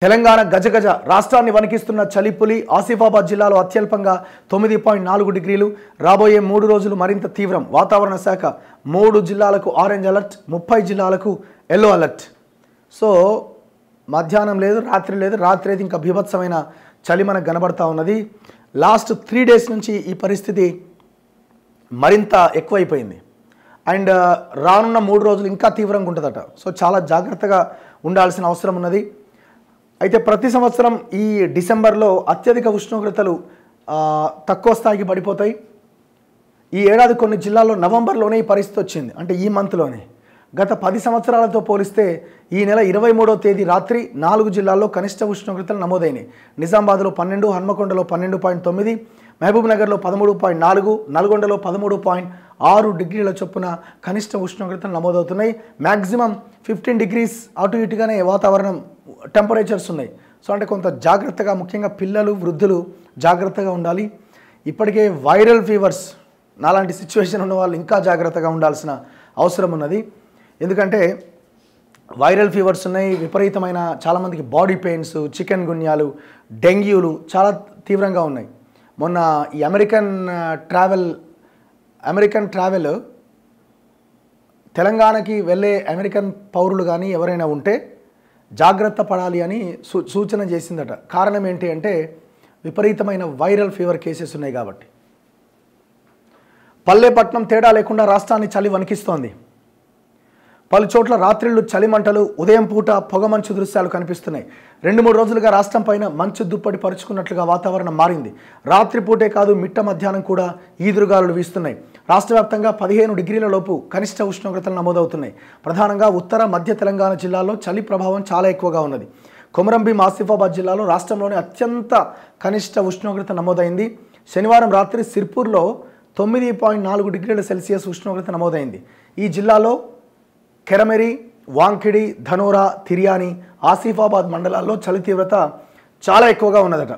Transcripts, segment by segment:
తెలంగాణ గజగజ రాష్ట్రాన్ని వణికిస్తున్న చలిపులి ఆసిఫాబాద్ జిల్లాలో అత్యల్పంగా తొమ్మిది పాయింట్ నాలుగు డిగ్రీలు రాబోయే మూడు రోజులు మరింత తీవ్రం వాతావరణ శాఖ మూడు జిల్లాలకు ఆరెంజ్ అలర్ట్ ముప్పై జిల్లాలకు ఎల్లో అలర్ట్ సో మధ్యాహ్నం లేదు రాత్రి లేదు రాత్రి అయితే ఇంకా బీభత్సమైన చలి మనకు కనబడతా ఉన్నది లాస్ట్ త్రీ డేస్ నుంచి ఈ పరిస్థితి మరింత ఎక్కువైపోయింది అండ్ రానున్న మూడు రోజులు ఇంకా తీవ్రంగా ఉంటుందట సో చాలా జాగ్రత్తగా ఉండాల్సిన అవసరం ఉన్నది అయితే ప్రతి సంవత్సరం ఈ డిసెంబర్లో అత్యధిక ఉష్ణోగ్రతలు ఆ, తక్కువ స్థాయికి పడిపోతాయి ఈ ఏడాది కొన్ని జిల్లాల్లో నవంబర్లోనే ఈ పరిస్థితి వచ్చింది అంటే ఈ మంత్లోనే గత పది సంవత్సరాలతో పోలిస్తే ఈ నెల ఇరవై మూడో తేదీ రాత్రి నాలుగు జిల్లాల్లో కనిష్ట ఉష్ణోగ్రతలు నమోదైనాయి నిజామాబాద్లో పన్నెండు హన్మకొండలో పన్నెండు పాయింట్ తొమ్మిది మహబూబ్ నగర్లో పదమూడు పాయింట్ నాలుగు నల్గొండలో పదమూడు పాయింట్ ఆరు డిగ్రీల చొప్పున కనిష్ట ఉష్ణోగ్రతలు నమోదవుతున్నాయి మ్యాక్సిమం ఫిఫ్టీన్ డిగ్రీస్ అటు ఇటుగానే వాతావరణం టెంపరేచర్స్ ఉన్నాయి సో అంటే కొంత జాగ్రత్తగా ముఖ్యంగా పిల్లలు వృద్ధులు జాగ్రత్తగా ఉండాలి ఇప్పటికే వైరల్ ఫీవర్స్ నాలాంటి సిచ్యువేషన్ ఉన్న వాళ్ళు ఇంకా జాగ్రత్తగా ఉండాల్సిన అవసరం ఉన్నది ఎందుకంటే వైరల్ ఫీవర్స్ ఉన్నాయి విపరీతమైన చాలామందికి బాడీ పెయిన్స్ చికెన్ గున్యాలు డెంగ్యూలు చాలా తీవ్రంగా ఉన్నాయి మొన్న ఈ అమెరికన్ ఆ, ట్రావెల్ అమెరికన్ ట్రావెల్ తెలంగాణకి వెళ్ళే అమెరికన్ పౌరులు కానీ ఎవరైనా ఉంటే జాగ్రత్త పడాలి అని సూ సూచన చేసిందట కారణం ఏంటి అంటే విపరీతమైన వైరల్ ఫీవర్ కేసెస్ ఉన్నాయి కాబట్టి పల్లెపట్నం తేడా లేకుండా రాష్ట్రాన్ని చలి వణికిస్తోంది పలు చోట్ల రాత్రిళ్లు చలిమంటలు ఉదయం పూట పొగమంచు దృశ్యాలు కనిపిస్తున్నాయి రెండు మూడు రోజులుగా రాష్ట్రం పైన మంచు దుప్పటి పరుచుకున్నట్లుగా వాతావరణం మారింది రాత్రిపూటే కాదు మిట్ట మధ్యాహ్నం కూడా ఈదురుగాలులు వీస్తున్నాయి రాష్ట్ర వ్యాప్తంగా పదిహేను డిగ్రీల లోపు కనిష్ట ఉష్ణోగ్రతలు నమోదవుతున్నాయి ప్రధానంగా ఉత్తర మధ్య తెలంగాణ జిల్లాల్లో చలి ప్రభావం చాలా ఎక్కువగా ఉన్నది కొమరంభీం ఆసిఫాబాద్ జిల్లాలో రాష్ట్రంలోని అత్యంత కనిష్ట ఉష్ణోగ్రత నమోదైంది శనివారం రాత్రి సిర్పూర్లో తొమ్మిది పాయింట్ నాలుగు డిగ్రీల సెల్సియస్ ఉష్ణోగ్రత నమోదైంది ఈ జిల్లాలో కెరమెరి వాంకిడి ధనోరా తిరియాని ఆసిఫాబాద్ మండలాల్లో చలి తీవ్రత చాలా ఎక్కువగా ఉన్నదట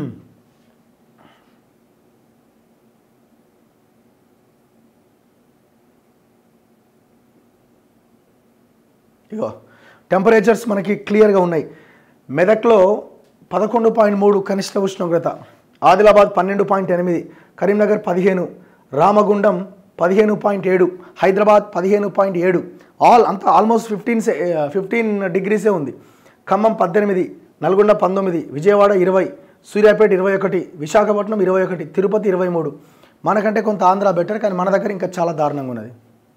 ఇగో టెంపరేచర్స్ మనకి క్లియర్గా ఉన్నాయి మెదక్లో పదకొండు పాయింట్ మూడు కనిష్ట ఉష్ణోగ్రత ఆదిలాబాద్ పన్నెండు పాయింట్ ఎనిమిది కరీంనగర్ పదిహేను రామగుండం పదిహేను పాయింట్ ఏడు హైదరాబాద్ పదిహేను పాయింట్ ఏడు ఆల్ అంతా ఆల్మోస్ట్ ఫిఫ్టీన్ ఫిఫ్టీన్ డిగ్రీసే ఉంది ఖమ్మం పద్దెనిమిది నల్గొండ పంతొమ్మిది విజయవాడ ఇరవై సూర్యాపేట ఇరవై ఒకటి విశాఖపట్నం ఇరవై ఒకటి తిరుపతి ఇరవై మూడు మనకంటే కొంత ఆంధ్ర బెటర్ కానీ మన దగ్గర ఇంకా చాలా దారుణంగా ఉన్నది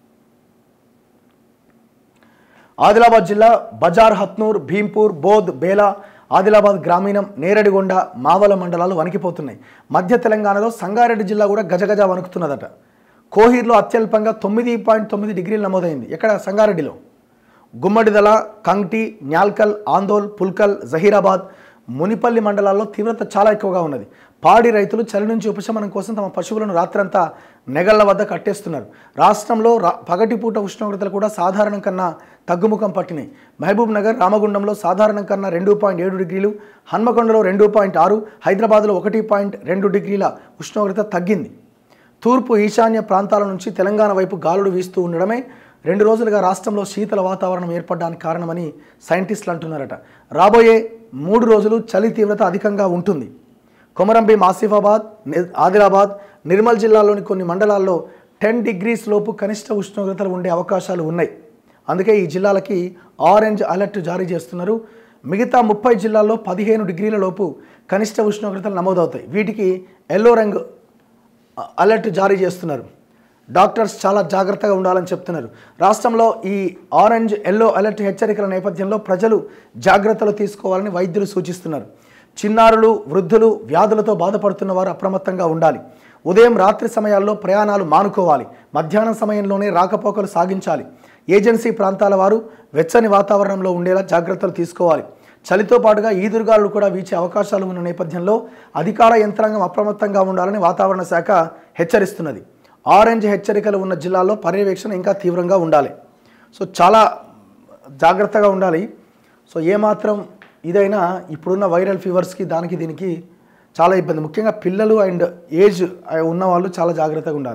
ఆదిలాబాద్ జిల్లా బజార్ హత్నూర్ భీంపూర్ బోధ్ బేలా ఆదిలాబాద్ గ్రామీణం నేరడిగొండ మావల మండలాలు వణికిపోతున్నాయి మధ్య తెలంగాణలో సంగారెడ్డి జిల్లా కూడా గజగజ వణుకుతున్నదట కోహీర్లో అత్యల్పంగా తొమ్మిది పాయింట్ తొమ్మిది డిగ్రీలు నమోదైంది ఎక్కడ సంగారెడ్డిలో గుమ్మడిదల కంగ్టి న్యాల్కల్ ఆందోల్ పుల్కల్ జహీరాబాద్ మునిపల్లి మండలాల్లో తీవ్రత చాలా ఎక్కువగా ఉన్నది పాడి రైతులు చలి నుంచి ఉపశమనం కోసం తమ పశువులను రాత్రంతా నెగళ్ల వద్ద కట్టేస్తున్నారు రాష్ట్రంలో రా పగటిపూట ఉష్ణోగ్రతలు కూడా సాధారణం కన్నా తగ్గుముఖం పట్టినాయి మహబూబ్ నగర్ రామగుండంలో సాధారణం కన్నా రెండు పాయింట్ ఏడు డిగ్రీలు హన్మకొండలో రెండు పాయింట్ ఆరు హైదరాబాద్లో ఒకటి పాయింట్ రెండు డిగ్రీల ఉష్ణోగ్రత తగ్గింది తూర్పు ఈశాన్య ప్రాంతాల నుంచి తెలంగాణ వైపు గాలులు వీస్తూ ఉండడమే రెండు రోజులుగా రాష్ట్రంలో శీతల వాతావరణం ఏర్పడడానికి కారణమని సైంటిస్టులు అంటున్నారట రాబోయే మూడు రోజులు చలి తీవ్రత అధికంగా ఉంటుంది కొమరంభీం ఆసిఫాబాద్ ని- ఆదిలాబాద్ నిర్మల్ జిల్లాలోని కొన్ని మండలాల్లో టెన్ డిగ్రీస్ లోపు కనిష్ట ఉష్ణోగ్రతలు ఉండే అవకాశాలు ఉన్నాయి అందుకే ఈ జిల్లాలకి ఆరెంజ్ అలర్ట్ జారీ చేస్తున్నారు మిగతా ముప్పై జిల్లాల్లో పదిహేను డిగ్రీల లోపు కనిష్ట ఉష్ణోగ్రతలు నమోదవుతాయి వీటికి ఎల్లో రంగు అలర్ట్ జారీ చేస్తున్నారు డాక్టర్స్ చాలా జాగ్రత్తగా ఉండాలని చెప్తున్నారు రాష్ట్రంలో ఈ ఆరెంజ్ ఎల్లో అలర్ట్ హెచ్చరికల నేపథ్యంలో ప్రజలు జాగ్రత్తలు తీసుకోవాలని వైద్యులు సూచిస్తున్నారు చిన్నారులు వృద్ధులు వ్యాధులతో బాధపడుతున్న వారు అప్రమత్తంగా ఉండాలి ఉదయం రాత్రి సమయాల్లో ప్రయాణాలు మానుకోవాలి మధ్యాహ్నం సమయంలోనే రాకపోకలు సాగించాలి ఏజెన్సీ ప్రాంతాల వారు వెచ్చని వాతావరణంలో ఉండేలా జాగ్రత్తలు తీసుకోవాలి చలితో పాటుగా ఈదురుగాలు కూడా వీచే అవకాశాలు ఉన్న నేపథ్యంలో అధికార యంత్రాంగం అప్రమత్తంగా ఉండాలని వాతావరణ శాఖ హెచ్చరిస్తున్నది ఆరెంజ్ హెచ్చరికలు ఉన్న జిల్లాల్లో పర్యవేక్షణ ఇంకా తీవ్రంగా ఉండాలి సో చాలా జాగ్రత్తగా ఉండాలి సో ఏమాత్రం ఇదైనా ఇప్పుడున్న వైరల్ ఫీవర్స్కి దానికి దీనికి చాలా ఇబ్బంది ముఖ్యంగా పిల్లలు అండ్ ఏజ్ ఉన్న వాళ్ళు చాలా జాగ్రత్తగా ఉండాలి